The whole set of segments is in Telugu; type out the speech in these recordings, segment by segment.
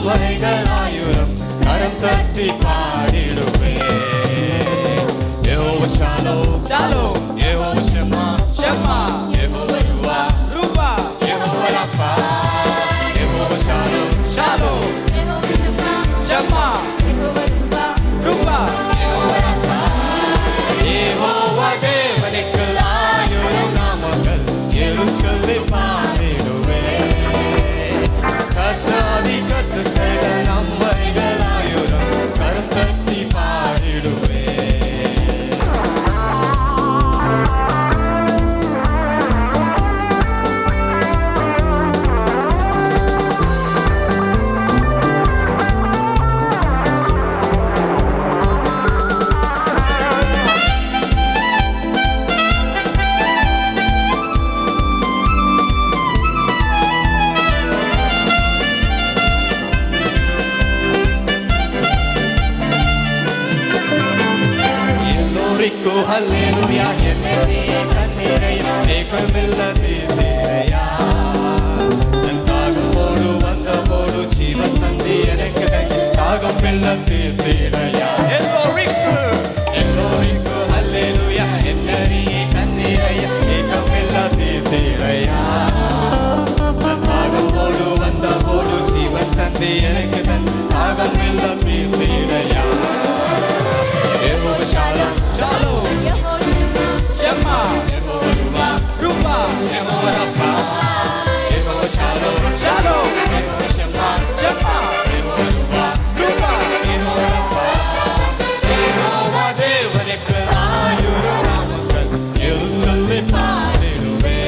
நன்மைகளாயுரம் கரம் தட்டி பாடிடுவே Jehovah Shalom Shalom. Jehovah Shammah Shammah. Jehovah Ruah Rapha Jehovah Rabba Jehovah Shalom Shalom Shammah Rapha Jehovah தேவனுக்கு ஆயிரம் நாமங்கள் எழு சொல்லி பாடிடுவே கத்தாதி கத்து செய்த நன்மைகளாயுரம் கரம் தட்டி பாடிடுவே ఎల్లోరికు హల్లెలూయా ఎన్నెరియే కన్నీరయ్య ఏకమిల్లది తీరయ్యా తాగుపోడు వందపోడు జీవన్ తంది ఎనకదై తాగం పిల్లది తీరయ్యా ఎల్లోరిక్కు ఎల్లోరికు హల్లెలూయా ఎన్నెరియే కన్నీరయ్య ఏకమిల్లది తీరయ్యా తాగుపోడు వందపోడు జీవన్ తంది ఎనకదై తాగం పిల్లది తీరయ్యా Jehovah Shalom Shalom Shammah Jehovah Ruah Rapha Jehovah Rabba Jehovah Shalom Shalom Jehovah Shema Shammah Jehovah Ruah Rapha Jehovah Rabba Jehovah దేవునికి ఆయురామங்கள் எழு சொல்லி பாடிடுவே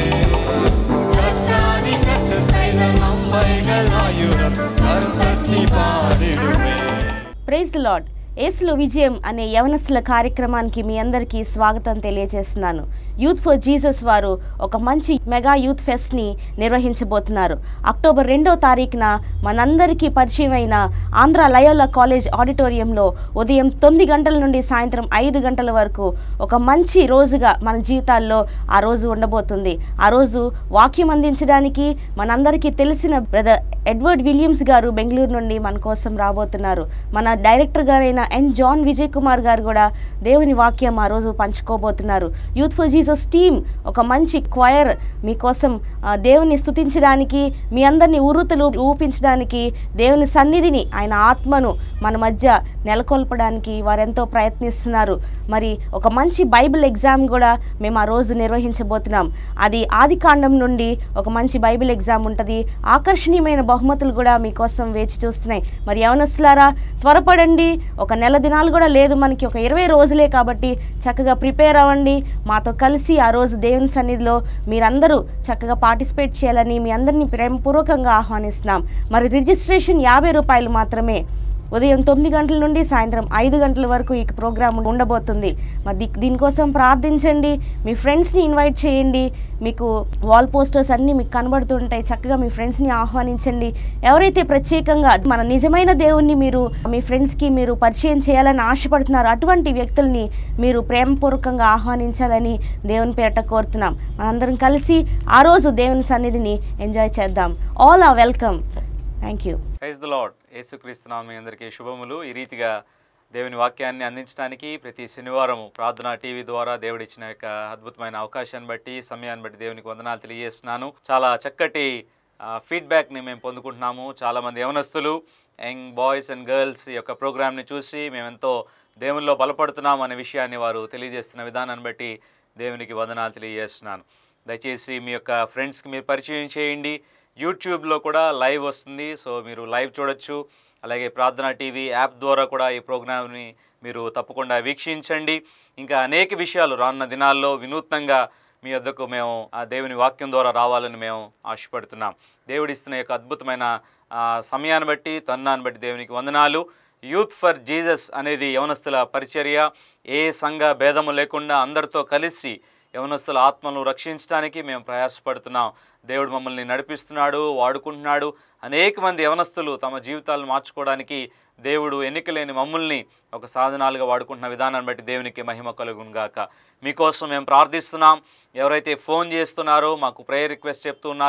கத்தாதி கத்த செய்த நன்மைகள் ஆயுரம் கருத்தட்டி பாடிடுவே ప్రైజ్ లాడ్ ఏసులో విజయం అనే యవనస్తుల కార్యక్రమానికి మీ అందరికీ స్వాగతం తెలియజేస్తున్నాను యూత్ ఫర్ జీసస్ వారు ఒక మంచి మెగా యూత్ ఫెస్ట్ని నిర్వహించబోతున్నారు అక్టోబర్ రెండో తారీఖున మనందరికీ పరిచయం అయిన ఆంధ్ర లయోలా కాలేజ్ ఆడిటోరియంలో ఉదయం తొమ్మిది గంటల నుండి సాయంత్రం ఐదు గంటల వరకు ఒక మంచి రోజుగా మన జీవితాల్లో ఆ రోజు ఉండబోతుంది ఆ రోజు వాక్యం అందించడానికి మనందరికీ తెలిసిన బ్రదర్ ఎడ్వర్డ్ విలియమ్స్ గారు బెంగళూరు నుండి మన కోసం రాబోతున్నారు మన డైరెక్టర్ గారైన ఎన్ జాన్ విజయ్ కుమార్ గారు కూడా దేవుని వాక్యం ఆ రోజు పంచుకోబోతున్నారు యూత్ ఫర్ జీసస్ టీమ్ ఒక మంచి క్వయర్ మీకోసం ఆ, దేవుని స్తుతించడానికి మీ అందరినీ ఉరుతులు ఊపించడానికి దేవుని సన్నిధిని ఆయన ఆత్మను మన మధ్య నెలకొల్పడానికి వారెంతో ప్రయత్నిస్తున్నారు మరి ఒక మంచి బైబిల్ ఎగ్జామ్ కూడా మేము ఆ రోజు నిర్వహించబోతున్నాం అది ఆది కాండం నుండి ఒక మంచి బైబిల్ ఎగ్జామ్ ఉంటుంది ఆకర్షణీయమైన బహుమతులు కూడా మీకోసం వేచి చూస్తున్నాయి మరి యవనస్తులారా త్వరపడండి ఒక నెల దినాలు కూడా లేదు మనకి ఒక ఇరవై రోజులే కాబట్టి చక్కగా ప్రిపేర్ అవ్వండి మాతో కలిసి ఆ రోజు దేవుని సన్నిధిలో మీరందరూ చక్కగా పార్టిసిపేట్ చేయాలని మీ అందరినీ ప్రేమపూర్వకంగా ఆహ్వానిస్తున్నాం మరి రిజిస్ట్రేషన్ యాభై రూపాయలు మాత్రమే ఉదయం తొమ్మిది గంటల నుండి సాయంత్రం ఐదు గంటల వరకు ఈ ప్రోగ్రాం ఉండబోతుంది మరి దీ- దీనికోసం ప్రార్థించండి మీ ఫ్రెండ్స్ని ఇన్వైట్ చేయండి మీకు వాల్ పోస్టర్స్ అన్నీ మీకు కనబడుతుంటాయి చక్కగా మీ ఫ్రెండ్స్ని ఆహ్వానించండి ఎవరైతే ప్రత్యేకంగా మన నిజమైన దేవుణ్ణి మీరు మీ ఫ్రెండ్స్కి మీరు పరిచయం చేయాలని ఆశపడుతున్నారు అటువంటి వ్యక్తుల్ని మీరు ప్రేమపూర్వకంగా ఆహ్వానించాలని దేవుని పేరట కోరుతున్నాం మనందరం కలిసి ఆ రోజు దేవుని సన్నిధిని ఎంజాయ్ చేద్దాం all are welcome thank you praise the Lord యేసుక్రీస్తునామ మీ అందరికీ శుభములు ఈ రీతిగా దేవుని వాక్యాన్ని అందించడానికి ప్రతి శనివారం ప్రార్థనా టీవీ ద్వారా దేవుడు ఇచ్చిన యొక్క అద్భుతమైన అవకాశాన్ని బట్టి సమయాన్ని బట్టి దేవునికి వందనాలు తెలియజేస్తున్నాను చాలా చక్కటి ఫీడ్బ్యాక్ని మేము పొందుకుంటున్నాము చాలామంది యవనస్తులు యంగ్ బాయ్స్ అండ్ గర్ల్స్ ఈ యొక్క ప్రోగ్రామ్ని చూసి మేమెంతో దేవునిలో బలపడుతున్నాం అనే విషయాన్ని వారు తెలియజేస్తున్న విధానాన్ని బట్టి దేవునికి వందనాలు తెలియజేస్తున్నాను దయచేసి మీ యొక్క ఫ్రెండ్స్కి మీరు పరిచయం చేయండి యూట్యూబ్లో కూడా లైవ్ వస్తుంది సో మీరు లైవ్ చూడొచ్చు అలాగే ప్రార్థన టీవీ యాప్ ద్వారా కూడా ఈ ప్రోగ్రామ్ని మీరు తప్పకుండా వీక్షించండి ఇంకా అనేక విషయాలు రానున్న దినాల్లో వినూత్నంగా మీ వద్దకు మేము ఆ దేవుని వాక్యం ద్వారా రావాలని మేము ఆశపడుతున్నాం దేవుడు ఇస్తున్న యొక్క అద్భుతమైన ఆ, సమయాన్ని బట్టి తన్నాన్ని బట్టి దేవునికి వందనాలు యూత్ ఫర్ జీసస్ అనేది యవనస్తుల పరిచర్య ఏ సంఘ భేదము లేకుండా అందరితో కలిసి యవనస్తుల ఆత్మలను రక్షించడానికి మేము ప్రయాసపడుతున్నాం దేవుడు మమ్మల్ని నడిపిస్తున్నాడు వాడుకుంటున్నాడు అనేక మంది యవనస్తులు తమ జీవితాలను మార్చుకోవడానికి దేవుడు ఎన్నికలేని మమ్మల్ని ఒక సాధనాలుగా వాడుకుంటున్న విధానాన్ని బట్టి దేవునికి మహిమ కలుగును గాక మీకోసం మేము ప్రార్థిస్తున్నాం ఎవరైతే ఫోన్ చేస్తున్నారో మాకు ప్రేయర్ రిక్వెస్ట్ చెప్తున్నారో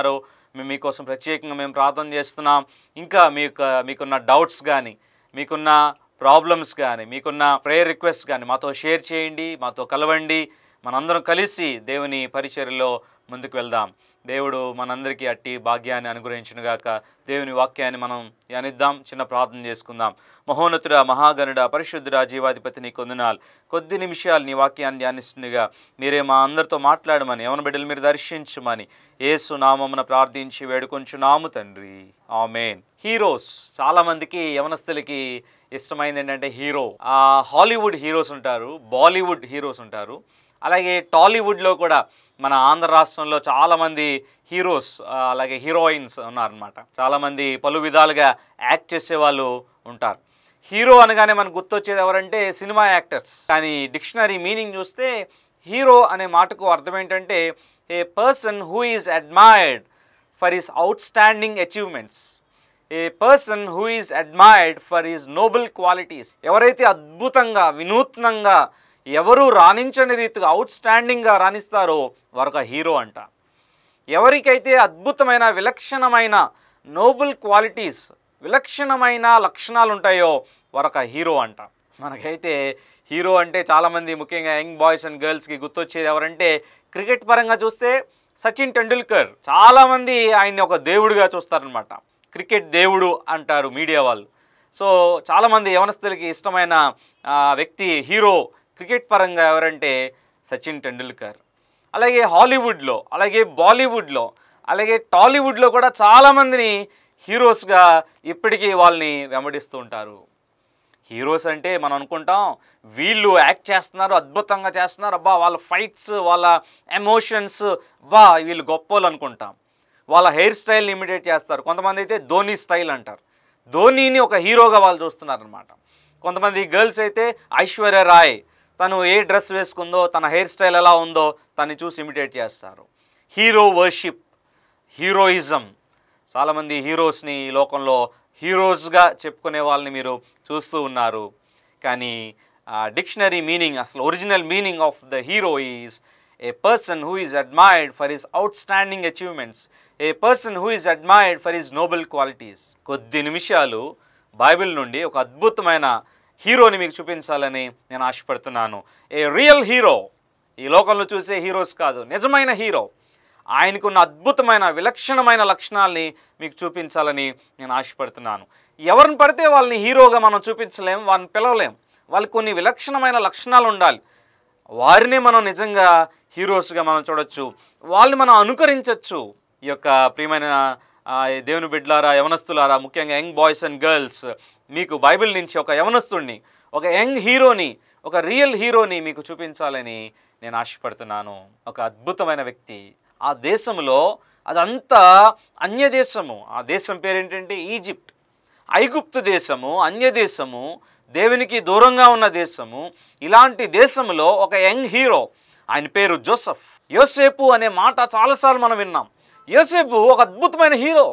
మేము మీకోసం ప్రత్యేకంగా మేము ప్రార్థన చేస్తున్నాం ఇంకా మీకు మీకున్న డౌట్స్ కానీ మీకున్న ప్రాబ్లమ్స్ కానీ మీకున్న ప్రేయర్ రిక్వెస్ట్ కానీ మాతో షేర్ చేయండి మాతో కలవండి మనందరం కలిసి దేవుని పరిచర్యలో ముందుకు వెళ్దాం దేవుడు మనందరికీ అట్టి భాగ్యాన్ని అనుగ్రహించునుగాక దేవుని వాక్యాన్ని మనం ధ్యానిద్దాం చిన్న ప్రార్థన చేసుకుందాం మహోన్నతుడ మహాగణుడ పరిశుద్ధుడ జీవాధిపతి నీ కొందనాలు కొద్ది నిమిషాలు నీ వాక్యాన్ని ధ్యానిస్తుండగా మీరే మా అందరితో మాట్లాడమని యవన బిడ్డలు మీరు దర్శించమని ఏసు నామమున ప్రార్థించి వేడుకొంచున్నాము తండ్రి ఆమెన్ హీరోస్ చాలా మందికి యవనస్తులకి ఇష్టమైంది ఏంటంటే హీరో ఆ హాలీవుడ్ హీరోస్ ఉంటారు బాలీవుడ్ హీరోస్ ఉంటారు అలాగే టాలీవుడ్లో కూడా మన ఆంధ్ర రాష్ట్రంలో చాలామంది హీరోస్ ఆ, అలాగే హీరోయిన్స్ ఉన్నారనమాట చాలామంది పలు విధాలుగా యాక్ట్ చేసే వాళ్ళు ఉంటారు హీరో అనగానే మనకు గుర్తొచ్చేది ఎవరంటే సినిమా యాక్టర్స్ కానీ డిక్షనరీ మీనింగ్ చూస్తే హీరో అనే మాటకు అర్థం ఏంటంటే a person who is admired for his outstanding achievements a person who is admired for his noble qualities ఎవరైతే అద్భుతంగా వినూత్నంగా ఎవరు రాణించని రీతిగా అవుట్ స్టాండింగ్గా రాణిస్తారో వారొక హీరో అంట ఎవరికైతే అద్భుతమైన విలక్షణమైన నోబుల్ క్వాలిటీస్ విలక్షణమైన లక్షణాలు ఉంటాయో వారొక హీరో అంట మనకైతే హీరో అంటే చాలామంది ముఖ్యంగా యంగ్ బాయ్స్ అండ్ గర్ల్స్కి గుర్తొచ్చేది ఎవరంటే క్రికెట్ పరంగా చూస్తే సచిన్ టెండూల్కర్ చాలామంది ఆయన్ని ఒక దేవుడిగా చూస్తారనమాట క్రికెట్ దేవుడు అంటారు మీడియా వాళ్ళు సో చాలామంది యవనస్తులకి ఇష్టమైన ఆ, వ్యక్తి హీరో క్రికెట్ పరంగా ఎవరంటే సచిన్ టెండూల్కర్ అలాగే హాలీవుడ్లో అలాగే బాలీవుడ్లో అలాగే టాలీవుడ్లో కూడా చాలామందిని హీరోస్గా ఇప్పటికీ వాళ్ళని వెంబడిస్తూ ఉంటారు హీరోస్ అంటే మనం అనుకుంటాం వీళ్ళు యాక్ట్ చేస్తున్నారు అద్భుతంగా చేస్తున్నారు అబ్బా వాళ్ళ ఫైట్స్ వాళ్ళ ఎమోషన్స్ బా వీళ్ళు గొప్పోళ్ళు అనుకుంటాం వాళ్ళ హెయిర్ స్టైల్ని ఇమిటేట్ చేస్తారు కొంతమంది అయితే ధోని స్టైల్ అంటారు ధోనీని ఒక హీరోగా వాళ్ళు చూస్తున్నారు అనమాట కొంతమంది గర్ల్స్ అయితే ఐశ్వర్య రాయ్ తను ఏ డ్రెస్ వేసుకుందో తన హెయిర్ స్టైల్ ఎలా ఉందో తను చూసి ఇమిటేట్ చేస్తారు హీరో వర్షిప్ హీరోయిజం చాలామంది హీరోస్ని ఈ లోకంలో హీరోస్గా చెప్పుకునే వాళ్ళని మీరు చూస్తూ ఉన్నారు కానీ డిక్షనరీ మీనింగ్ అసలు original meaning of the hero is a person who is admired for his outstanding achievements a person who is admired for his noble qualities కొద్ది నిమిషాలు బైబిల్ నుండి ఒక అద్భుతమైన హీరోని మీకు చూపించాలని నేను ఆశపడుతున్నాను ఏ రియల్ హీరో ఈ లోకంలో చూసే హీరోస్ కాదు నిజమైన హీరో ఆయనకున్న అద్భుతమైన విలక్షణమైన లక్షణాల్ని మీకు చూపించాలని నేను ఆశపడుతున్నాను ఎవరిని పడితే వాళ్ళని హీరోగా మనం చూపించలేం వాళ్ళని పిలవలేం వాళ్ళకి కొన్ని విలక్షణమైన లక్షణాలు ఉండాలి వారినే మనం నిజంగా హీరోస్గా మనం చూడొచ్చు వాళ్ళని మనం అనుకరించవచ్చు ఈ యొక్క ప్రియమైన ఆ, దేవుని బిడ్డలారా యవనస్తులారా ముఖ్యంగా యంగ్ బాయ్స్ అండ్ గర్ల్స్ మీకు బైబిల్ నుంచి ఒక యవనస్తుడిని ఒక యంగ్ హీరోని ఒక రియల్ హీరోని మీకు చూపించాలని నేను ఆశపడుతున్నాను ఒక అద్భుతమైన వ్యక్తి ఆ దేశంలో అదంతా అన్య దేశము ఆ దేశం పేరేంటంటే ఈజిప్ట్ ఐగుప్తు దేశము అన్య దేశము దేవునికి దూరంగా ఉన్న దేశము ఇలాంటి దేశంలో ఒక యంగ్ హీరో ఆయన పేరు జోసఫ్ యోసేపు అనే మాట చాలాసార్లు మనం విన్నాం యోసేపు ఒక అద్భుతమైన హీరో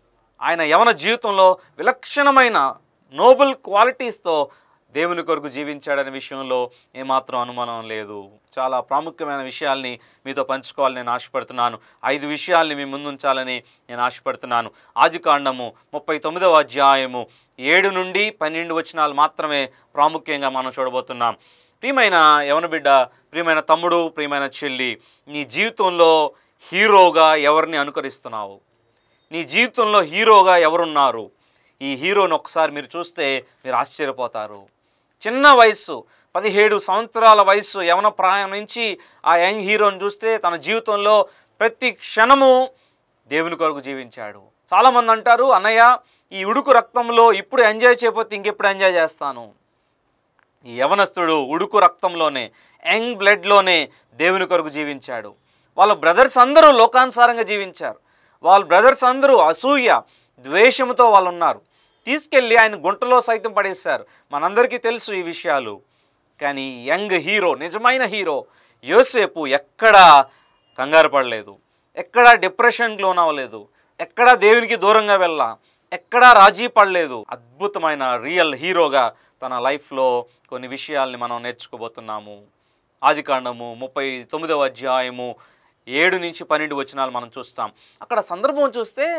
ఆయన యవన జీవితంలో విలక్షణమైన నోబెల్ క్వాలిటీస్తో దేవుని కొరకు జీవించాడనే విషయంలో ఏమాత్రం అనుమానం లేదు చాలా ప్రాముఖ్యమైన విషయాల్ని మీతో పంచుకోవాలని నేను ఆశపడుతున్నాను ఐదు విషయాల్ని మీ ముందుంచాలని నేను ఆశపడుతున్నాను ఆది కాండము ముప్పై తొమ్మిదవ అధ్యాయము ఏడు నుండి పన్నెండు వచనాలు మాత్రమే ప్రాముఖ్యంగా మనం చూడబోతున్నాం ప్రియమైన యవన బిడ్డ ప్రియమైన తమ్ముడు ప్రియమైన చెల్లి నీ జీవితంలో హీరోగా ఎవరిని అనుకరిస్తున్నావు నీ జీవితంలో హీరోగా ఎవరున్నారు ఈ హీరోని ఒకసారి మీరు చూస్తే మీరు ఆశ్చర్యపోతారు చిన్న వయస్సు పదిహేడు సంవత్సరాల వయస్సు యవన ప్రాయం నుంచి ఆ యంగ్ హీరోని చూస్తే తన జీవితంలో ప్రతి క్షణము దేవుని కొరకు జీవించాడు చాలామంది అంటారు అన్నయ్య ఈ ఉడుకు రక్తంలో ఇప్పుడు ఎంజాయ్ చేయకపోతే ఇంకెప్పుడు ఎంజాయ్ చేస్తాను ఈ యవనస్తుడు ఉడుకు రక్తంలోనే యంగ్ బ్లడ్లోనే దేవుని కొరకు జీవించాడు వాళ్ళ బ్రదర్స్ అందరూ లోకానుసారంగా జీవించారు వాళ్ళ బ్రదర్స్ అందరూ అసూయ ద్వేషముతో వాళ్ళు ఉన్నారు తీసుకెళ్ళి ఆయన గుంటలో సైతం పడేశారు మనందరికీ తెలుసు ఈ విషయాలు కానీ యంగ్ హీరో నిజమైన హీరో యోసేపు ఎక్కడా కంగారు పడలేదు ఎక్కడా డిప్రెషన్కి లోనవ్వలేదు ఎక్కడా దేవునికి దూరంగా వెళ్ళా ఎక్కడా రాజీ పడలేదు అద్భుతమైన రియల్ హీరోగా తన లైఫ్లో కొన్ని విషయాల్ని మనం నేర్చుకోబోతున్నాము ఆదికాండము ముప్పై తొమ్మిదవ అధ్యాయము ఏడు నుంచి పన్నెండు వచనాలు మనం చూస్తాం అక్కడ సందర్భం చూస్తే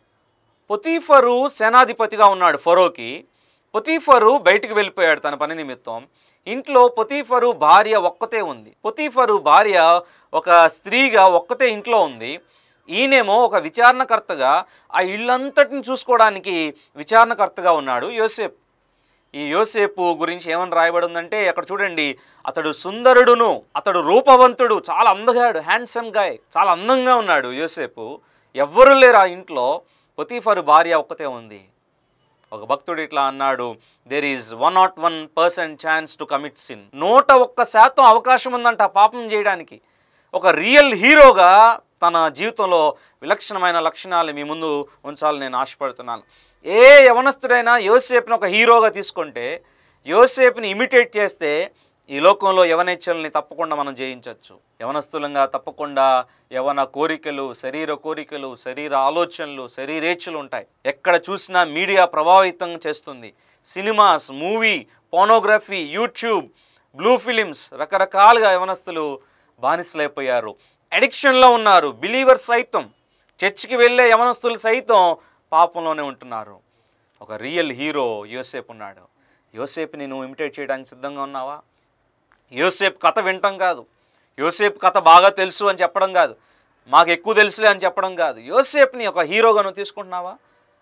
పొతీఫరు సేనాధిపతిగా ఉన్నాడు ఫరోకి పొతీఫరు బయటికి వెళ్ళిపోయాడు తన పని నిమిత్తం ఇంట్లో పొతీఫరు భార్య ఒక్కతే ఉంది పొతీఫరు భార్య ఒక స్త్రీగా ఒక్కతే ఇంట్లో ఉంది ఈయనేమో ఒక విచారణకర్తగా ఆ ఇల్లంతటిని చూసుకోవడానికి విచారణకర్తగా ఉన్నాడు యోసేపు ఈ యోసేపు గురించి ఏమని రాయబడి ఉందంటే అక్కడ చూడండి అతడు సుందరుడును అతడు రూపవంతుడు చాలా అందగాడు హ్యాండ్సమ్ గాయ్ చాలా అందంగా ఉన్నాడు యోసేపు ఎవ్వరూ లేరు ఆ ఇంట్లో పొతీఫరు భార్య ఒక్కతే ఉంది ఒక భక్తుడు ఇట్లా అన్నాడు there is one not one percent chance to commit sin నూట ఒక్క శాతం అవకాశం ఉందంట ఆ పాపం చేయడానికి ఒక రియల్ హీరోగా తన జీవితంలో విలక్షణమైన లక్షణాలు మీ ముందు ఉంచాలని నేను ఆశపడుతున్నాను ఏ యవనస్తుడైనా యోసేపుని ఒక హీరోగా తీసుకుంటే యోసేపుని ఇమిటేట్ చేస్తే ఈ లోకంలో యవనేచ్ఛల్ని తప్పకుండా మనం జయించవచ్చు యవనస్తులంగా తప్పకుండా యవన కోరికలు శరీర కోరికలు శరీర ఆలోచనలు శరీరేచ్ఛలు ఉంటాయి ఎక్కడ చూసినా మీడియా ప్రభావితం చేస్తుంది cinemas movie pornography YouTube blue films రకరకాలుగా యవనస్తులు బానిసలైపోయారు అడిక్షన్లో ఉన్నారు బిలీవర్స్ సైతం చర్చికి వెళ్ళే యవనస్తులు సైతం పాపంలోనే ఉంటున్నారు ఒక రియల్ హీరో యోసేపు ఉన్నాడు యోసేపుని నువ్వు ఇమిటేట్ చేయడానికి సిద్ధంగా ఉన్నావా యోసేపు కథ వినటం కాదు యోసేపు కథ బాగా తెలుసు అని చెప్పడం కాదు మాకు ఎక్కువ తెలుసులే అని చెప్పడం కాదు యోసేపుని ఒక హీరోగా నువ్వు తీసుకుంటున్నావా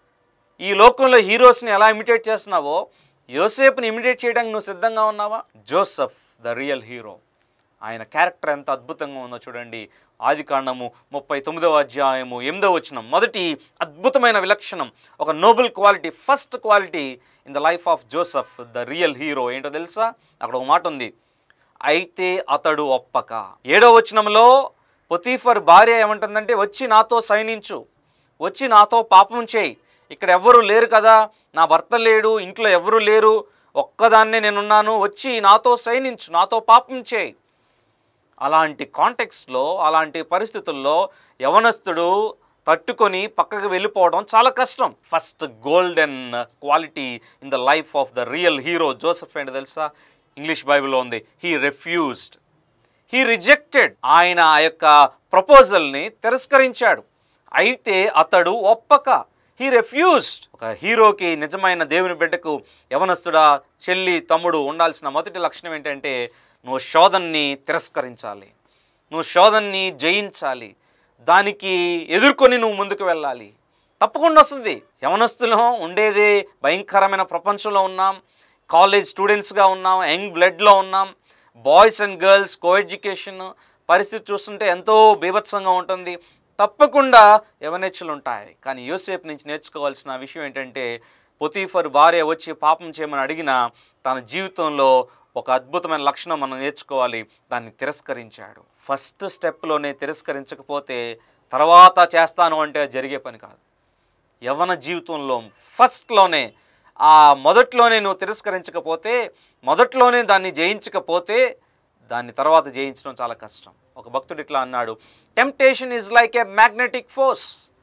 ఈ లోకంలో హీరోస్ని ఎలా ఇమిటేట్ చేస్తున్నావో యోసేపుని ఇమిటేట్ చేయడానికి నువ్వు సిద్ధంగా ఉన్నావా జోసఫ్ ద రియల్ హీరో ఆయన క్యారెక్టర్ ఎంత అద్భుతంగా ఉందో చూడండి ఆది కాండము ముప్పై తొమ్మిదవ అధ్యాయము ఎనిమిదవ వచనం మొదటి అద్భుతమైన విలక్షణం ఒక noble quality first quality in the life of Joseph the real hero ఏంటో తెలుసా అక్కడ ఒక మాట ఉంది అయితే అతడు ఒప్పక ఏడో వచనంలో పొతీఫర్ భార్య ఏమంటుందంటే వచ్చి నాతో సైనించు వచ్చి నాతో పాపం చేయి ఇక్కడ ఎవ్వరూ లేరు కదా నా భర్త లేడు ఇంట్లో ఎవ్వరూ లేరు ఒక్కదాన్నే నేనున్నాను వచ్చి నాతో సైనించు నాతో పాపం చేయి అలాంటి కాంటెక్స్ట్లో అలాంటి పరిస్థితుల్లో యవనస్తుడు తట్టుకొని పక్కకు వెళ్ళిపోవడం చాలా కష్టం first golden quality in the life of the real hero Joseph ఏంటి తెలుసా ఇంగ్లీష్ బైబిల్లో ఉంది హీ రెఫ్యూజ్డ్ హీ రిజెక్టెడ్ ఆయన ఆ యొక్క ప్రపోజల్ని తిరస్కరించాడు అయితే అతడు ఒప్పక హీ రెఫ్యూజ్డ్ ఒక హీరోకి నిజమైన దేవుని బిడ్డకు యవనస్తుడా చెల్లి తమ్ముడు ఉండాల్సిన మొదటి లక్షణం ఏంటంటే నువ్వు శోధన్ని తిరస్కరించాలి నువ్వు శోధన్ని జయించాలి దానికి ఎదుర్కొని నువ్వు ముందుకు వెళ్ళాలి తప్పకుండా వస్తుంది యవనస్తులం ఉండేదే భయంకరమైన ప్రపంచంలో ఉన్నాం కాలేజ్ స్టూడెంట్స్గా ఉన్నాం యంగ్ బ్లడ్లో ఉన్నాం boys and girls co education పరిస్థితి చూస్తుంటే ఎంతో బీభత్సంగా ఉంటుంది తప్పకుండా యవనేచ్ఛలు ఉంటాయి కానీ యూసేఫ్ నుంచి నేర్చుకోవాల్సిన విషయం ఏంటంటే పొతీఫర్ భార్య వచ్చి పాపం చేయమని అడిగిన తన జీవితంలో ఒక అద్భుతమైన లక్షణం మనం నేర్చుకోవాలి దాన్ని తిరస్కరించాడు ఫస్ట్ స్టెప్లోనే తిరస్కరించకపోతే తర్వాత చేస్తాను అంటే అది జరిగే పని కాదు యవ్వన జీవితంలో ఫస్ట్లోనే ఆ మొదట్లోనే నువ్వు తిరస్కరించకపోతే మొదట్లోనే దాన్ని జయించకపోతే దాన్ని తర్వాత జయించడం చాలా కష్టం ఒక భక్తుడు ఇట్లా అన్నాడు temptation is like a magnetic force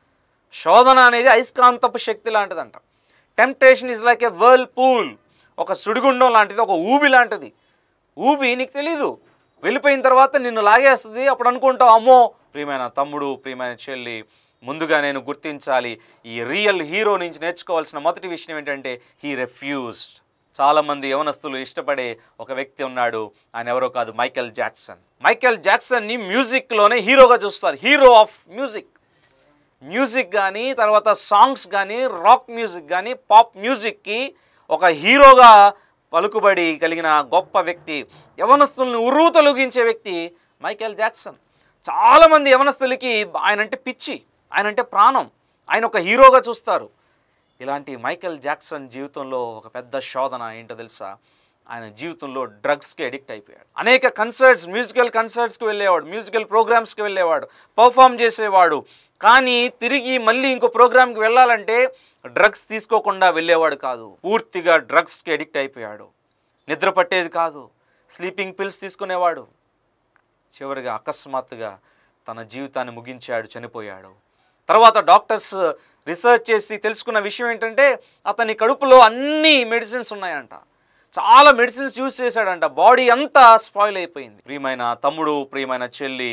శోధన అనేది అయస్కాంతపు శక్తి లాంటిదంట temptation is like a whirlpool ఒక సుడిగుండం లాంటిది ఒక ఊబి లాంటిది ఊబి నీకు తెలీదు వెళ్ళిపోయిన తర్వాత నిన్ను లాగేస్తుంది అప్పుడు అనుకుంటావు అమ్మో ప్రియమైన తమ్ముడు ప్రియమైన చెల్లి ముందుగా నేను గుర్తించాలి ఈ రియల్ హీరో నుంచి నేర్చుకోవాల్సిన మొదటి విషయం ఏంటంటే హీ రెఫ్యూజ్డ్ చాలామంది యవనస్తులు ఇష్టపడే ఒక వ్యక్తి ఉన్నాడు ఆయన ఎవరో కాదు మైకెల్ జాక్సన్ మైకెల్ జాక్సన్ని మ్యూజిక్లోనే హీరోగా చూస్తారు హీరో ఆఫ్ మ్యూజిక్ మ్యూజిక్ కానీ తర్వాత సాంగ్స్ కానీ రాక్ మ్యూజిక్ కానీ పాప్ మ్యూజిక్కి ఒక హీరోగా పలుకుబడి కలిగిన గొప్ప వ్యక్తి యవనస్తుల్ని ఉర్రూ తొలగించే వ్యక్తి మైకేల్ జాక్సన్ చాలామంది యవనస్తులకి ఆయన అంటే పిచ్చి ఆయన అంటే ప్రాణం ఆయన ఒక హీరోగా చూస్తారు ఇలాంటి మైకేల్ జాక్సన్ జీవితంలో ఒక పెద్ద శోధన ఏంటో తెలుసా ఆయన జీవితంలో డ్రగ్స్కి అడిక్ట్ అయిపోయాడు అనేక కన్సర్ట్స్ మ్యూజికల్ కన్సర్ట్స్కి వెళ్ళేవాడు మ్యూజికల్ ప్రోగ్రామ్స్కి వెళ్ళేవాడు పర్ఫామ్ చేసేవాడు కానీ తిరిగి మళ్ళీ ఇంకో ప్రోగ్రామ్కి వెళ్ళాలంటే డ్రగ్స్ తీసుకోకుండా వెళ్ళేవాడు కాదు పూర్తిగా డ్రగ్స్కి అడిక్ట్ అయిపోయాడు నిద్ర పట్టేది కాదు స్లీపింగ్ పిల్స్ తీసుకునేవాడు చివరిగా అకస్మాత్తుగా తన జీవితాన్ని ముగించాడు చనిపోయాడు తర్వాత డాక్టర్స్ రీసెర్చ్ చేసి తెలుసుకున్న విషయం ఏంటంటే అతని కడుపులో అన్ని మెడిసిన్స్ ఉన్నాయంట చాలా మెడిసిన్స్ యూజ్ చేశాడంట బాడీ అంతా స్పాయిల్ అయిపోయింది ప్రియమైన తమ్ముడు ప్రియమైన చెల్లి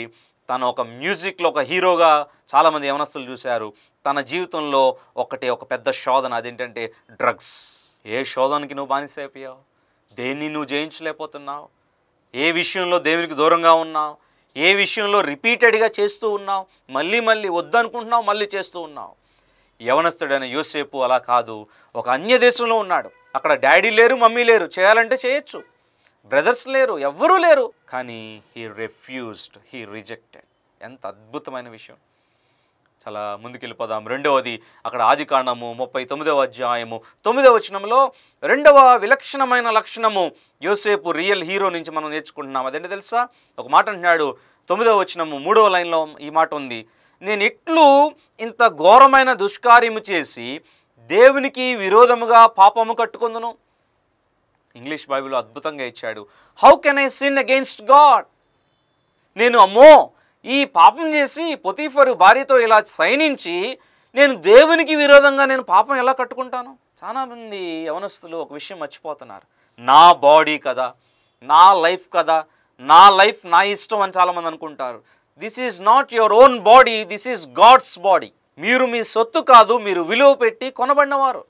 తను ఒక మ్యూజిక్లో ఒక హీరోగా చాలామంది యవనస్తులు చూశారు తన జీవితంలో ఒకటి ఒక పెద్ద శోధన అదేంటంటే డ్రగ్స్ ఏ శోధనకి నువ్వు బానిస అయిపోయావు దేన్ని నువ్వు జయించలేకపోతున్నావు ఏ విషయంలో దేవునికి దూరంగా ఉన్నావు ఏ విషయంలో రిపీటెడ్గా చేస్తూ ఉన్నావు మళ్ళీ మళ్ళీ వద్దనుకుంటున్నావు మళ్ళీ చేస్తూ ఉన్నావు యవనస్తుడైన యోసేపు అలా కాదు ఒక అన్య దేశంలో ఉన్నాడు అక్కడ డాడీ లేరు మమ్మీ లేరు చేయాలంటే చేయొచ్చు బ్రదర్స్ లేరు ఎవ్వరూ లేరు కానీ హీ రెఫ్యూజ్డ్ హీ రిజెక్టెడ్ ఎంత అద్భుతమైన విషయం చాలా ముందుకెళ్ళిపోదాం రెండవది అక్కడ ఆది కాండము ముప్పై తొమ్మిదవ అధ్యాయము తొమ్మిదవ వచనంలో రెండవ విలక్షణమైన లక్షణము యోసేపు రియల్ హీరో నుంచి మనం నేర్చుకుంటున్నాం అదేంటి తెలుసా ఒక మాట అంటున్నాడు తొమ్మిదవ వచనము మూడవ లైన్లో ఈ మాట ఉంది నేను ఇట్లు ఇంత ఘోరమైన దుష్కార్యము చేసి దేవునికి విరోధముగా పాపము కట్టుకుందును ఇంగ్లీష్ బైబిల్ అద్భుతంగా ఇచ్చాడు how can I sin against God నేను అమ్మో ఈ పాపం చేసి పొతీఫరు భార్యతో ఇలా సైనించి నేను దేవునికి విరోధంగా నేను పాపం ఎలా కట్టుకుంటాను చాలా మంది యవనస్తులు ఒక విషయం మర్చిపోతున్నారు నా బాడీ కదా నా లైఫ్ కదా నా లైఫ్ నా ఇష్టం అని చాలామంది అనుకుంటారు this is not your own body this is God's body మీరు మీ సొత్తు కాదు మీరు విలువ పెట్టి కొనబడినవారు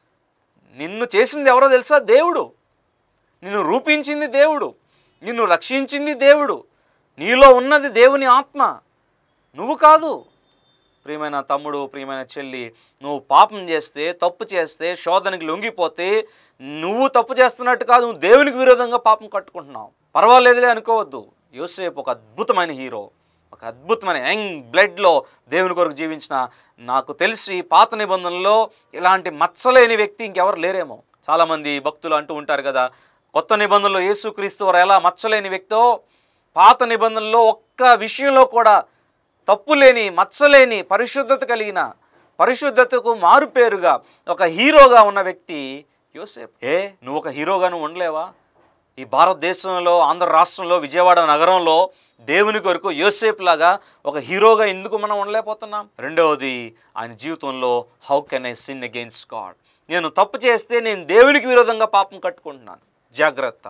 నిన్ను చేసింది ఎవరో తెలుసా దేవుడు నిన్ను రూపించింది దేవుడు నిన్ను రక్షించింది దేవుడు నీలో ఉన్నది దేవుని ఆత్మ నువ్వు కాదు ప్రియమైన తమ్ముడు ప్రియమైన చెల్లి నువ్వు పాపం చేస్తే తప్పు చేస్తే శోధనకి లొంగిపోతే నువ్వు తప్పు చేస్తున్నట్టు కాదు నువ్వు దేవునికి విరోధంగా పాపం కట్టుకుంటున్నావు పర్వాలేదులే అనుకోవద్దు యోసేపు ఒక అద్భుతమైన హీరో ఒక అద్భుతమైన యంగ్ బ్లడ్లో దేవుని కొరకు జీవించిన నాకు తెలిసి పాత నిబంధనలో ఇలాంటి మచ్చలేని వ్యక్తి ఇంకెవరు లేరేమో చాలామంది భక్తులు అంటూ ఉంటారు కదా కొత్త నిబంధనలో యేసుక్రీస్తు వారు ఎలా మచ్చలేని వ్యక్తో పాత నిబంధనలో ఒక్క విషయంలో కూడా తప్పు లేని మచ్చలేని పరిశుద్ధత కలిగిన పరిశుద్ధతకు మారుపేరుగా ఒక హీరోగా ఉన్న వ్యక్తి యోసేపు ఏ నువ్వు ఒక హీరోగా నువ్వు ఉండలేవా ఈ భారతదేశంలో ఆంధ్ర రాష్ట్రంలో విజయవాడ నగరంలో దేవుని కొరకు యోసేపు లాగా ఒక హీరోగా ఎందుకు మనం ఉండలేకపోతున్నాం రెండవది ఆయన జీవితంలో how can I sin against God నేను తప్పు చేస్తే నేను దేవునికి విరోధంగా పాపం కట్టుకుంటున్నాను జాగ్రత్త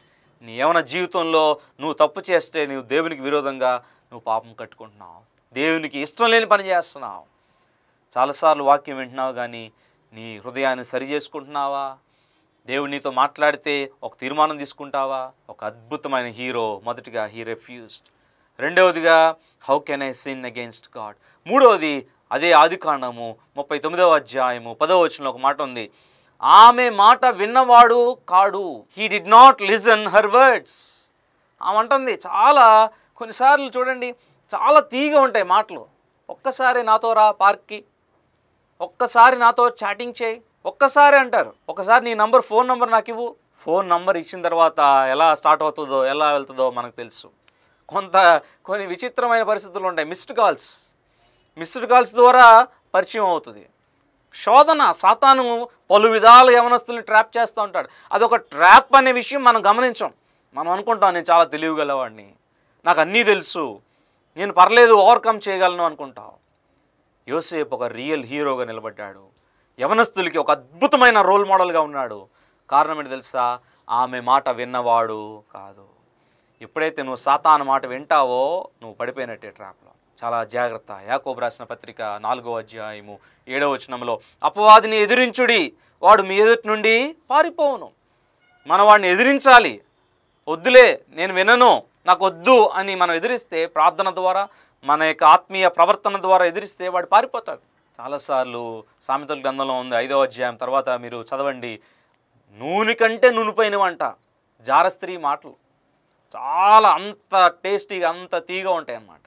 నీ ఏమైనా జీవితంలో నువ్వు తప్పు చేస్తే నువ్వు దేవునికి విరోధంగా నువ్వు పాపం కట్టుకుంటున్నావు దేవునికి ఇష్టం లేని పని చేస్తున్నావు చాలాసార్లు వాక్యం వింటున్నావు కానీ నీ హృదయాన్ని సరి చేసుకుంటున్నావా దేవుడు నీతో మాట్లాడితే ఒక తీర్మానం తీసుకుంటావా ఒక అద్భుతమైన హీరో మొదటిగా హీ రెఫ్యూజ్డ్ రెండవదిగా how can I sin against God మూడవది అదే ఆదికాండము ముప్పై తొమ్మిదవ అధ్యాయము పదవ వచనంలో ఒక మాట ఉంది ఆమె మాట విన్నవాడు కాడు he did not listen her words ఆమె అంటుంది చాలా కొన్నిసార్లు చూడండి చాలా తీగా ఉంటాయి మాటలు ఒక్కసారి నాతో రా పార్క్కి ఒక్కసారి నాతో చాటింగ్ చేయి ఒక్కసారి అంటారు ఒకసారి నీ నంబర్ ఫోన్ నంబర్ నాకు ఇవ్వు ఫోన్ నంబర్ ఇచ్చిన తర్వాత ఎలా స్టార్ట్ అవుతుందో ఎలా వెళ్తుందో మనకు తెలుసు కొంత కొన్ని విచిత్రమైన పరిస్థితులు ఉంటాయి మిస్డ్ కాల్స్ మిస్డ్ కాల్స్ ద్వారా పరిచయం అవుతుంది శోధన సాతాను పలు విధాలు యవనస్తుల్ని ట్రాప్ చేస్తూ ఉంటాడు అదొక ట్రాప్ అనే విషయం మనం గమనించాం మనం అనుకుంటాం నేను చాలా తెలివిగలవాడిని నాకు అన్నీ తెలుసు నేను పర్లేదు ఓవర్కమ్ చేయగలను అనుకుంటావు యోసేపు ఒక రియల్ హీరోగా నిలబడ్డాడు యవనస్తులకి ఒక అద్భుతమైన రోల్ మోడల్గా ఉన్నాడు కారణం ఏంటి తెలుసా ఆమె మాట విన్నవాడు కాదు ఎప్పుడైతే నువ్వు సాతాను మాట వింటావో నువ్వు పడిపోయినట్టే ట్రాప్లో చాలా జాగ్రత్త యాకోబు రాసిన పత్రిక నాలుగో అధ్యాయము ఏడవ వచనంలో అపవాదిని ఎదిరించుడి వాడు మీ ఎదుటి నుండి పారిపోవును మన వాడిని ఎదిరించాలి వద్దులే నేను వినను నాకు వద్దు అని మనం ఎదిరిస్తే ప్రార్థన ద్వారా మన యొక్క ఆత్మీయ ప్రవర్తన ద్వారా ఎదిరిస్తే వాడు పారిపోతాడు చాలాసార్లు సామెతల గ్రంథంలో ఉంది ఐదవ అధ్యాయం తర్వాత మీరు చదవండి నూనె కంటే నునుపైన వంట జారస్త్రీ మాటలు చాలా అంత టేస్టీగా అంత తీగా ఉంటాయి అన్నమాట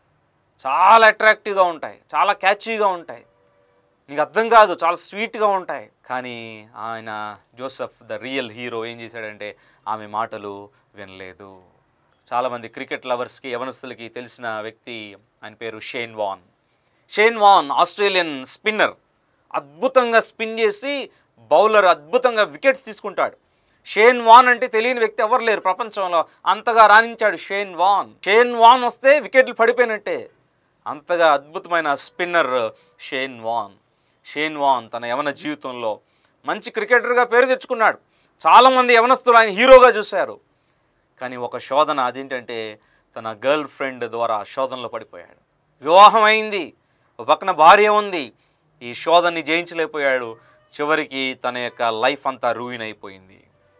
చాలా అట్రాక్టివ్గా ఉంటాయి చాలా క్యాచీగా ఉంటాయి నీకు అర్థం కాదు చాలా స్వీట్గా ఉంటాయి కానీ ఆయన జోసెఫ్ ద రియల్ హీరో ఏం చేశాడంటే ఆమె మాటలు వినలేదు చాలామంది క్రికెట్ లవర్స్కి యవనస్తులకి తెలిసిన వ్యక్తి ఆయన పేరు Shane Warne Shane Warne Australian spinner అద్భుతంగా స్పిన్ చేసి బౌలర్ అద్భుతంగా వికెట్స్ తీసుకుంటాడు షేన్ వాన్ అంటే తెలియని వ్యక్తి ఎవరు లేరు ప్రపంచంలో అంతగా రాణించాడు షేన్ వాన్ షేన్ వాన్ వస్తే వికెట్లు పడిపోయినట్టే అంతగా అద్భుతమైన spinner Shane Warne Shane Warne తన యవన జీవితంలో మంచి క్రికెటర్గా పేరు తెచ్చుకున్నాడు చాలామంది యవనస్తులు ఆయన హీరోగా చూశారు కానీ ఒక శోధన అదేంటంటే తన గర్ల్ ఫ్రెండ్ ద్వారా శోధనలో పడిపోయాడు వివాహం అయింది ఒక పక్కన భార్య ఉంది ఈ శోధనని జయించలేకపోయాడు చివరికి తన యొక్క లైఫ్ అంతా రూయిన్ అయిపోయింది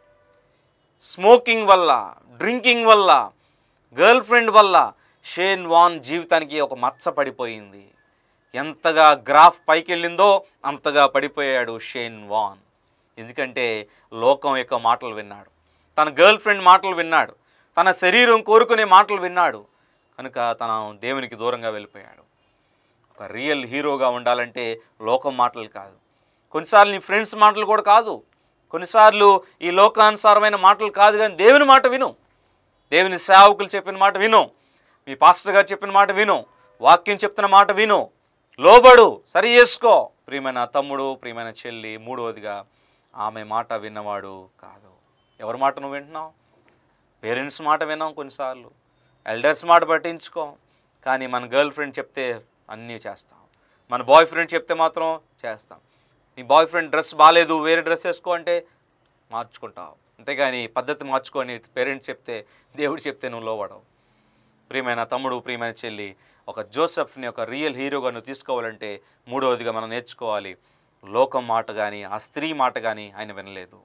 స్మోకింగ్ వల్ల డ్రింకింగ్ వల్ల గర్ల్ ఫ్రెండ్ వల్ల షేన్ వాన్ జీవితానికి ఒక మచ్చ పడిపోయింది ఎంతగా గ్రాఫ్ పైకి వెళ్ళిందో అంతగా పడిపోయాడు షేన్ వాన్ ఎందుకంటే లోకం యొక్క మాటలు విన్నాడు తన గర్ల్ ఫ్రెండ్ మాటలు విన్నాడు తన శరీరం కోరుకునే మాటలు విన్నాడు కనుక తన దేవునికి దూరంగా వెళ్ళిపోయాడు ఒక రియల్ హీరోగా ఉండాలంటే లోకం మాటలు కాదు కొన్నిసార్లు నీ ఫ్రెండ్స్ మాటలు కూడా కాదు కొన్నిసార్లు ఈ లోకానుసారమైన మాటలు కాదు కానీ దేవుని మాట విను దేవుని సేవకులు చెప్పిన మాట విను మీ పాస్టర్ గారు చెప్పిన మాట విను వాక్యం చెప్తున్న మాట విను లోబడు సరి చేసుకో ప్రియమైన తమ్ముడు ప్రియమైన చెల్లి మూడవదిగా ఆమె మాట విన్నవాడు కాదు ఎవరి మాట నువ్వు వింటున్నావు పేరెంట్స్ మాట విన్నాం కొన్నిసార్లు ఎల్డర్స్ మాట పట్టించుకో కానీ మన గర్ల్ ఫ్రెండ్ చెప్తే అన్నీ చేస్తాం మన బాయ్ ఫ్రెండ్ చెప్తే మాత్రం చేస్తాం నీ బాయ్ ఫ్రెండ్ డ్రెస్ బాగాలేదు వేరే డ్రెస్ వేసుకో అంటే మార్చుకుంటావు అంతేగాని పద్ధతి మార్చుకొని పేరెంట్స్ చెప్తే దేవుడు చెప్తే నువ్వు లోబడవు ప్రియమైన తమ్ముడు ప్రియమైన చెల్లి ఒక జోసెఫ్ని ఒక రియల్ హీరోగా నువ్వు తీసుకోవాలంటే మూడవదిగా మనం నేర్చుకోవాలి లోకం మాట కానీ ఆ స్త్రీ మాట కానీ ఆయన వినలేదు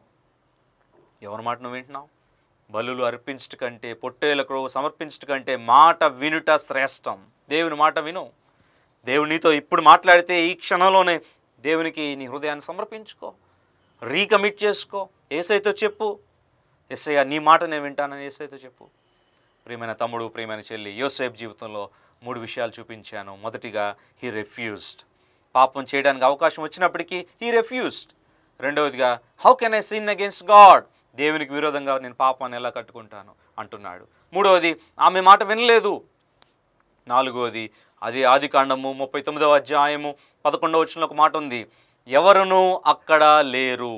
ఎవరి మాట నువ్వు వింటున్నావు బలులు అర్పించట కంటే పొట్టేలకు సమర్పించట కంటే మాట వినుట శ్రేష్టం దేవుని మాట విను దేవుడు నీతో ఇప్పుడు మాట్లాడితే ఈ క్షణంలోనే దేవునికి నీ హృదయాన్ని సమర్పించుకో రీకమిట్ చేసుకో ఏసైతో చెప్పు ఎస్ఐ నీ మాట నేను వింటానని ఏసైతో చెప్పు ప్రియమైన తమ్ముడు ప్రియమైన చెల్లి యోసేఫ్ జీవితంలో మూడు విషయాలు చూపించాను మొదటిగా హీ రెఫ్యూజ్డ్ పాపం చేయడానికి అవకాశం వచ్చినప్పటికీ హీ రెఫ్యూజ్డ్ రెండవదిగా how can I sin against God దేవునికి విరోధంగా నేను పాపాన్ని ఎలా కట్టుకుంటాను అంటున్నాడు మూడవది ఆమె మాట వినలేదు నాలుగవది అది ఆది కాండము ముప్పై తొమ్మిదవ అధ్యాయము పదకొండవ వచ్చిన ఒక మాట ఉంది ఎవరునూ అక్కడ లేరు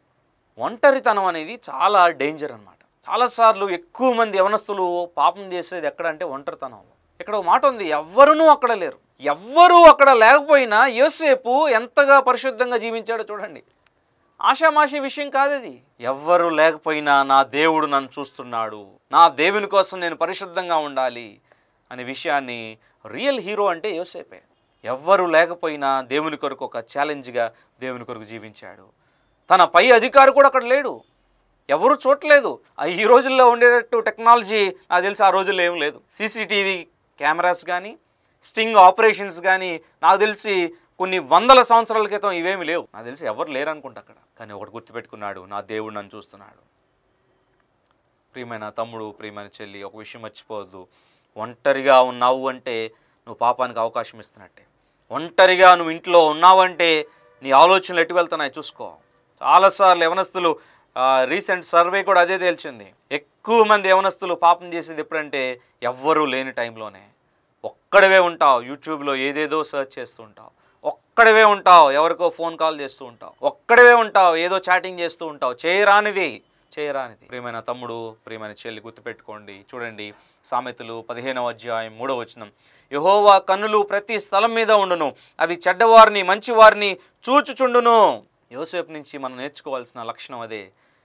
ఒంటరితనం అనేది చాలా డేంజర్ అనమాట చాలాసార్లు ఎక్కువ మంది యవనస్తులు పాపం చేసేది ఎక్కడ అంటే ఒంటరితనంలో ఇక్కడ ఒక మాట ఉంది ఎవ్వరునూ అక్కడ లేరు ఎవ్వరూ అక్కడ లేకపోయినా యోసేపు ఎంతగా పరిశుద్ధంగా జీవించాడో చూడండి ఆషామాషి విషయం కాదు అది ఎవ్వరు లేకపోయినా నా దేవుడు నన్ను చూస్తున్నాడు నా దేవుని కోసం నేను పరిశుద్ధంగా ఉండాలి అనే విషయాన్ని రియల్ హీరో అంటే యోసేపే ఎవ్వరు లేకపోయినా దేవుని కొరకు ఒక ఛాలెంజ్గా దేవుని కొరకు జీవించాడు తన పై అధికారి కూడా అక్కడ లేడు ఎవరు చూడలేదు ఆ ఈ రోజుల్లో ఉండేటట్టు టెక్నాలజీ నాకు తెలిసి ఆ రోజుల్లో ఏం లేదు సీసీటీవీ కెమెరాస్ కానీ స్టింగ్ ఆపరేషన్స్ కానీ నాకు తెలిసి కొన్ని వందల సంవత్సరాల క్రితం ఇవేమి లేవు నాకు తెలిసి ఎవరు లేరు అనుకుంటా అక్కడ కానీ ఒకటి గుర్తుపెట్టుకున్నాడు నా దేవుడు నన్ను చూస్తున్నాడు ప్రియమైన తమ్ముడు ప్రియమైన చెల్లి ఒక విషయం మర్చిపోవద్దు ఒంటరిగా ఉన్నావు అంటే నువ్వు పాపానికి అవకాశం ఇస్తున్నట్టే ఒంటరిగా నువ్వు ఇంట్లో ఉన్నావంటే నీ ఆలోచనలు ఎటు వెళ్తున్నాయి చూసుకో చాలాసార్లు యవనస్తులు రీసెంట్ సర్వే కూడా అదే తేల్చింది ఎక్కువ మంది యవనస్తులు పాపం చేసేది ఎప్పుడంటే ఎవ్వరూ లేని టైంలోనే ఒక్కడవే ఉంటావు యూట్యూబ్లో ఏదేదో సెర్చ్ చేస్తూ ఉంటావు ఒక్కడవే ఉంటావు ఎవరికో ఫోన్ కాల్ చేస్తూ ఉంటావు ఒక్కడవే ఉంటావు ఏదో చాటింగ్ చేస్తూ ఉంటావు చేయరానిది చేయరానిది ప్రియమైన తమ్ముడు ప్రియమైన చెల్లి గుర్తుపెట్టుకోండి చూడండి సామెతలు పదిహేనవ అధ్యాయం మూడవ వచనం యహోవా కన్నులు ప్రతి స్థలం మీద ఉండును అవి చెడ్డవారిని మంచివారిని చూచుచుండును యోసేపు నుంచి మనం నేర్చుకోవాల్సిన లక్షణం అదే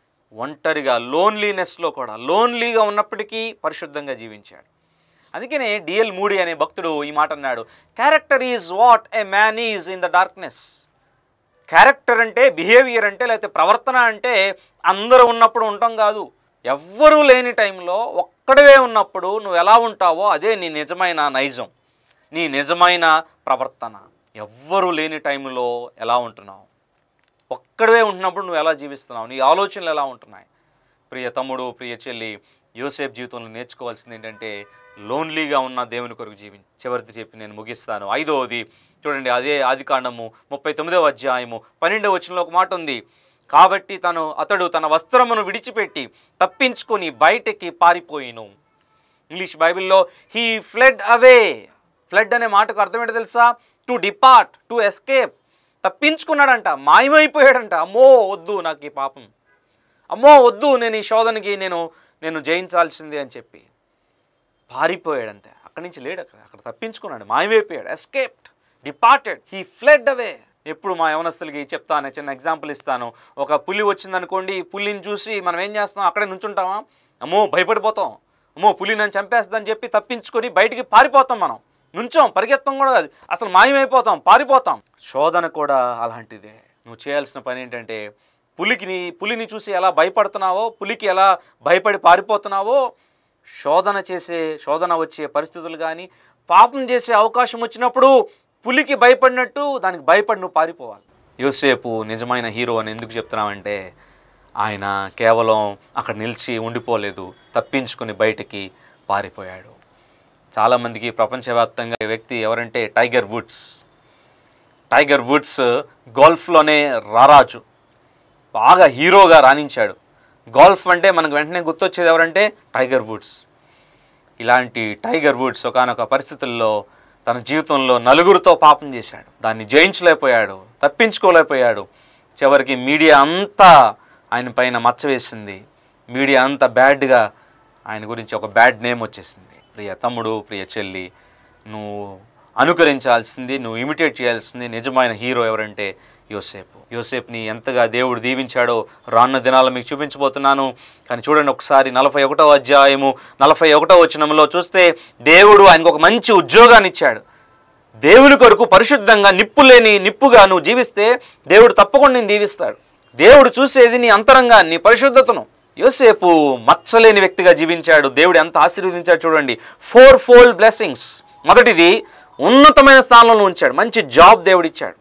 ఒంటరిగా లోన్లీనెస్లో కూడా లోన్లీగా ఉన్నప్పటికీ పరిశుద్ధంగా జీవించాడు అందుకనే డిఎల్ మూడి అనే భక్తుడు ఈ మాట అన్నాడు character is what a man is in the darkness character అంటే బిహేవియర్ అంటే లేకపోతే ప్రవర్తన అంటే అందరూ ఉన్నప్పుడు ఉంటాం కాదు ఎవ్వరూ లేని టైంలో ఒక్కడవే ఉన్నప్పుడు నువ్వు ఎలా ఉంటావో అదే నీ నిజమైన నైజం నీ నిజమైన ప్రవర్తన ఎవ్వరూ లేని టైంలో ఎలా ఉంటున్నావు ఒక్కడవే ఉంటున్నప్పుడు నువ్వు ఎలా జీవిస్తున్నావు నీ ఆలోచనలు ఎలా ఉంటున్నాయి ప్రియ తమ్ముడు ప్రియ చెల్లి యోసేఫ్ జీవితంలో నేర్చుకోవాల్సింది ఏంటంటే లోన్లీగా ఉన్న దేవుని కొరకు జీవించి చివరిది చెప్పి నేను ముగిస్తాను ఐదవది చూడండి అదే ఆది కాండము ముప్పై తొమ్మిదవ అధ్యాయము పన్నెండవ వచనంలో ఒక మాట ఉంది కాబట్టి తను అతడు తన వస్త్రమును విడిచిపెట్టి తప్పించుకొని బయటికి పారిపోయిను ఇంగ్లీష్ బైబిల్లో హీ ఫ్లెడ్ అవే ఫ్లడ్ అనే మాటకు అర్థం ఏంటో తెలుసా టు డిపార్ట్ టు ఎస్కేప్ తప్పించుకున్నాడంట మాయమైపోయాడంట అమ్మో వద్దు నాకు ఈ పాపం అమ్మో వద్దు నేను ఈ శోధనకి నేను నేను జయించాల్సిందే అని చెప్పి పారిపోయాడంతే అక్కడి నుంచి లేడు అక్కడ అక్కడ తప్పించుకున్నాడు మాయమైపోయాడు escaped departed he fled away ఎప్పుడు మా యవనస్తులకి చెప్తాను చిన్న ఎగ్జాంపుల్ ఇస్తాను ఒక పులి వచ్చిందనుకోండి పులిని చూసి మనం ఏం చేస్తాం అక్కడే నుంచుంటామా అమ్మో భయపడిపోతాం అమ్మో పులి నన్ను చంపేస్తుందని చెప్పి తప్పించుకొని బయటికి పారిపోతాం మనం నుంచోం పరిగెత్తం కూడా కాదు అసలు మాయమైపోతాం పారిపోతాం శోధన కూడా అలాంటిదే నువ్వు చేయాల్సిన పని ఏంటంటే పులికి పులిని చూసి ఎలా భయపడుతున్నావో పులికి ఎలా భయపడి పారిపోతున్నావో శోధన చేసే శోధన వచ్చే పరిస్థితులు కానీ పాపం చేసే అవకాశం వచ్చినప్పుడు పులికి భయపడినట్టు దానికి భయపడి నువ్వు పారిపోవాలి యోసేపు నిజమైన హీరో అని ఎందుకు చెప్తున్నామంటే ఆయన కేవలం అక్కడ నిలిచి ఉండిపోలేదు తప్పించుకుని బయటికి పారిపోయాడు చాలామందికి ప్రపంచవ్యాప్తంగా ఈ వ్యక్తి ఎవరంటే టైగర్ వుడ్స్ టైగర్ వుడ్స్ గోల్ఫ్లోనే రారాజు బాగా హీరోగా రాణించాడు గోల్ఫ్ అంటే మనకు వెంటనే గుర్తొచ్చేది ఎవరంటే టైగర్ వుడ్స్ ఇలాంటి టైగర్ వుడ్స్ ఒకనొక పరిస్థితుల్లో తన జీవితంలో నలుగురితో పాపం చేశాడు దాన్ని జయించలేకపోయాడు తప్పించుకోలేకపోయాడు చివరికి మీడియా అంతా ఆయన పైన మచ్చ వేసింది మీడియా అంతా బ్యాడ్గా ఆయన గురించి ఒక బ్యాడ్ నేమ్ వచ్చేసింది ప్రియ తమ్ముడు ప్రియ చెల్లి నువ్వు అనుకరించాల్సింది నువ్వు ఇమిటేట్ చేయాల్సింది నిజమైన హీరో ఎవరంటే యోసేపు యోసేపుని ఎంతగా దేవుడు దీవించాడో రానున్న దినాల్లో మీకు చూపించబోతున్నాను కానీ చూడండి ఒకసారి నలభై ఒకటో అధ్యాయము నలభై ఒకటో వచనంలో చూస్తే దేవుడు ఆయనకు ఒక మంచి ఉద్యోగాన్ని ఇచ్చాడు దేవుని కొరకు పరిశుద్ధంగా నిప్పు లేని నిప్పుగా నువ్వు జీవిస్తే దేవుడు తప్పకుండా నేను దీవిస్తాడు దేవుడు చూసేది నీ అంతరంగాన్ని నీ పరిశుద్ధతను యోసేపు మచ్చలేని వ్యక్తిగా జీవించాడు దేవుడు ఎంత ఆశీర్వదించాడు చూడండి ఫోర్ ఫోల్డ్ బ్లెస్సింగ్స్ మొదటిది ఉన్నతమైన స్థానంలో ఉంచాడు మంచి జాబ్ దేవుడిచ్చాడు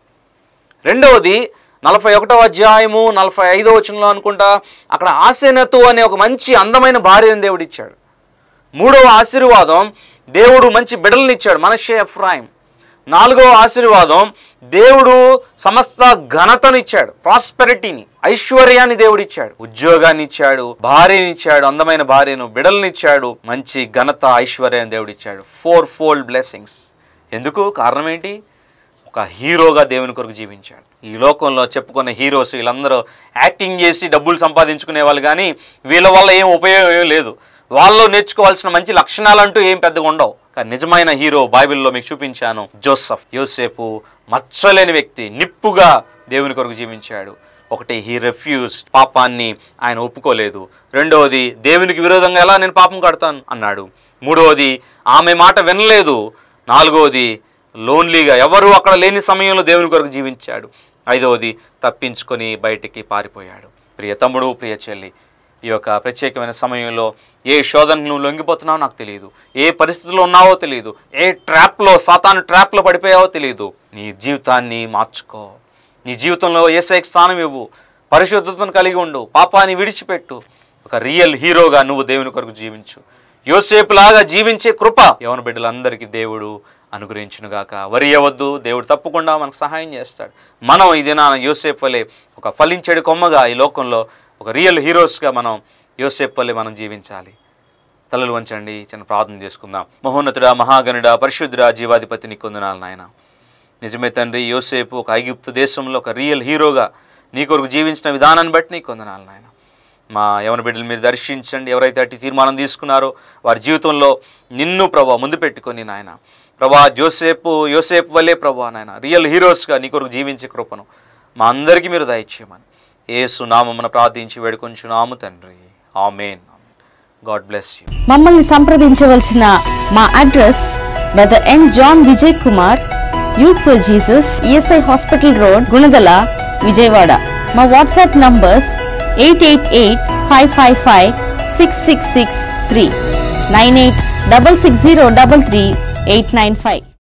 రెండవది నలభై ఒకటవ అధ్యాయము నలభై ఐదో వచనంలో అనుకుంటా అక్కడ ఆసేనతు అనే ఒక మంచి అందమైన భార్యను దేవుడిచ్చాడు మూడవ ఆశీర్వాదం దేవుడు మంచి బిడలనిచ్చాడు మనషే ఎఫ్రాయిం నాలుగవ ఆశీర్వాదం దేవుడు సమస్త ఘనతనిచ్చాడు ప్రాస్పెరిటీని ఐశ్వర్యాన్ని దేవుడిచ్చాడు ఉద్యోగాన్ని ఇచ్చాడు భార్యని ఇచ్చాడు అందమైన భార్యను బిడలనిచ్చాడు మంచి ఘనత ఐశ్వర్యాన్ని దేవుడిచ్చాడు ఫోర్ ఫోల్డ్ బ్లెస్సింగ్స్ ఎందుకు కారణం ఏంటి ఒక హీరోగా దేవుని కొరకు జీవించాడు ఈ లోకంలో చెప్పుకున్న హీరోస్ వీళ్ళందరూ యాక్టింగ్ చేసి డబ్బులు సంపాదించుకునే వాళ్ళు కానీ వీళ్ళ వల్ల ఏం ఉపయోగం ఏం లేదు వాళ్ళు నేర్చుకోవాల్సిన మంచి లక్షణాలు అంటూ ఏం పెద్దగా ఉండవు కానీ నిజమైన హీరో బైబిల్లో మీకు చూపించాను జోసఫ్ యోసేపు మచ్చలేని వ్యక్తి నిప్పుగా దేవుని కొరకు జీవించాడు ఒకటి హీ రెఫ్యూజ్ పాపాన్ని ఆయన ఒప్పుకోలేదు రెండవది దేవునికి విరోధంగా ఎలా నేను పాపం కడతాను అన్నాడు మూడవది ఆమె మాట వినలేదు నాలుగవది లోన్లీగా ఎవరు అక్కడ లేని సమయంలో దేవుని కొరకు జీవించాడు ఐదవది తప్పించుకొని బయటికి పారిపోయాడు ప్రియ తమ్ముడు ప్రియ చెల్లి ఈ యొక్క ప్రత్యేకమైన సమయంలో ఏ శోధనకు నువ్వు లొంగిపోతున్నావో నాకు తెలియదు ఏ పరిస్థితుల్లో ఉన్నావో తెలియదు ఏ ట్రాప్లో సాతాను ట్రాప్లో పడిపోయావో తెలియదు నీ జీవితాన్ని మార్చుకో నీ జీవితంలో ఏసైకి స్థానం ఇవ్వు పరిశుద్ధతను కలిగి ఉండు పాపాన్ని విడిచిపెట్టు ఒక రియల్ హీరోగా నువ్వు దేవుని కొరకు జీవించు యోసేపులాగా జీవించే కృప యవన బిడ్డలందరికీ దేవుడు అనుగ్రహించునుగాక వరియవద్దు దేవుడు తప్పకుండా మనకు సహాయం చేస్తాడు మనం ఈ దినాన యోసేపు వలె ఒక ఫలించేడు కొమ్మగా ఈ లోకంలో ఒక రియల్ హీరోస్గా మనం యోసేపు వలె మనం జీవించాలి తలలు వంచండి చిన్న ప్రార్థన చేసుకుందాం మహోన్నతుడా మహాగణుడా పరిశుద్ధుడా జీవాధిపతిని కొందనాలు నాయన నిజమే తండ్రి యోసేపు ఒక ఐగుప్తు దేశంలో ఒక రియల్ హీరోగా నీ కొరకు జీవించిన విధానాన్ని బట్టి నీకు కొందనాలు నాయన మా యవన బిడ్డలు మీరు దర్శించండి ఎవరైతే అట్టి తీర్మానం తీసుకున్నారో వారి జీవితంలో నిన్ను ప్రభా ముందు పెట్టుకొని నాయన ప్రభా జోసేపు యోసేపు వల్లే ప్రభా నాయన రియల్ హీరోస్గా నీ కొరకు జీవించే కృపను మా అందరికీ మీరు దయచేయమని ఏసు నామమున ప్రార్థించి వేడుకొంచున్నాము తండ్రి ఆమెన్ గాడ్ బ్లెస్ యూ మమ్మల్ని సంప్రదించవలసిన మా address brother N John Vijay Kumar youth for Jesus ESI hospital road Gunadala Vijayawada మా WhatsApp numbers eight eight eight five five five six six six three nine eight double six zero double three eight nine five